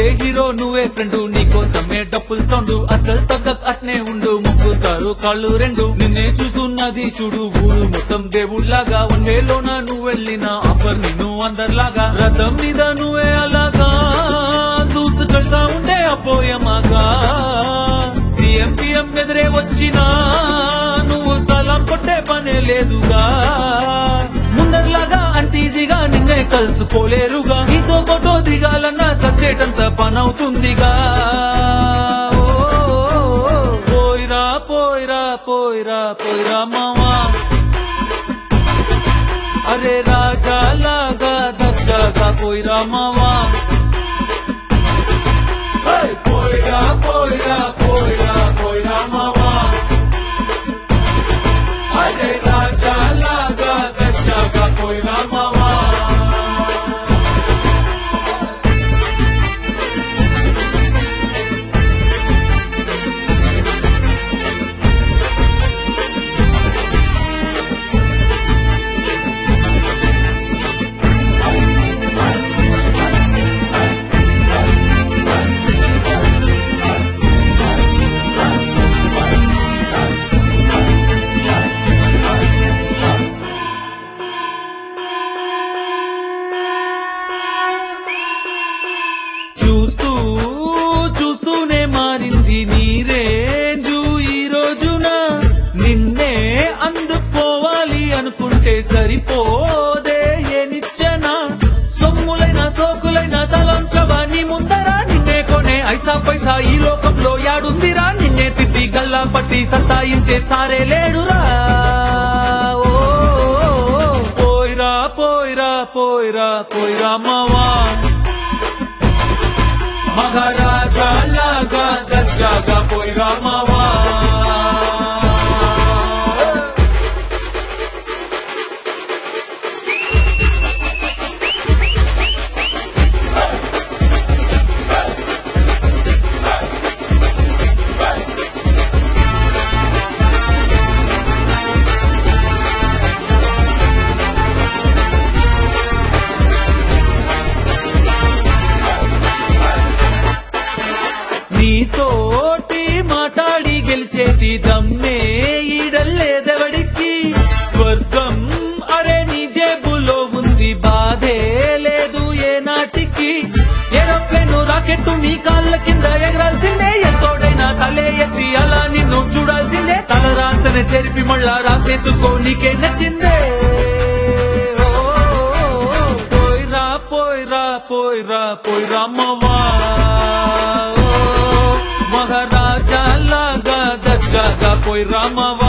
hero నువ్వే friend నీకోసమే డప్పుల్ sound అసలు తగ్గ అట్నే ఉండు ముక్కుతారు కాళ్ళు రెండు నిన్నే చూస్తున్నది చూడు ఊరు మొత్తం దేవుళ్ళలాగా వందేలోన నువ్వు వెళ్ళిన ఆఫర్ నిన్ను అందరిలాగా రథం మీద నువ్వే అలాగా దూసుకెళ్తా ఉంటే అపోయమాగా సీఎం పిఎం ఎదురే వచ్చినా నువ్వు సలాం కొట్టే పనే లేదుగా ముందర్లాగా అంత ఈజీగా నిన్నే కలుసుకోలేరుగా నీతో ఫోటో దిగాలన్నా సచ్చేటంత పనవుతుందిగా ఓ, పోయిరా పోయిరా పోయిరా పోయిరా మావా అరే రాజా లాగా దర్జాగా పోయిరా మావా Hey, పోయిరా పోయిరా పోయిరా పోయిరా మావా అరే రాజా లాగా దర్జాగా పోయిరా మావా చూస్తూ చూస్తూనే మారింది నీ రేంజు ఈ రోజున నిన్నే అందుకోవాలి అనుకుంటే సరిపోదే ఏనిచ్చనా సొమ్ములైన సోకులైన తలంచవా నీ ముందరా నిన్నే కొనే ఐసా పైసా ఈ లోకంలో యాడుందిరా నిన్నే తిప్పి గల్లా పట్టి సత్తాయించే సారే లేడురా ఓ, పోయిరా పోయిరా పోయిరా పోయిరా మావా మహారాజా లాగా దర్జాగా పోయిరా మావా నీతోటి మాట్లాడి గెలిచేది దమ్మే ఈడల్లేదెవడికి స్వర్గం అరే నీ జేబులో ఉంది బాధే లేదు ఏ నాటికి ఏరోప్లేను రాకెట్టు నీ కాళ్ళ కింద ఎగరాల్సిందే ఎంతోడైనా తలే ఎత్తి అలా నిన్ను చూడాల్సిందే తల రాతనే చెరిపి మళ్ళా రాసేసుకో నీకే నచ్చిందే ఓ, పోయిరా పోయిరా పోయిరా పోయిరా అమ్మవా మహారాజా లాగా దర్జాగా పోయిరా మావా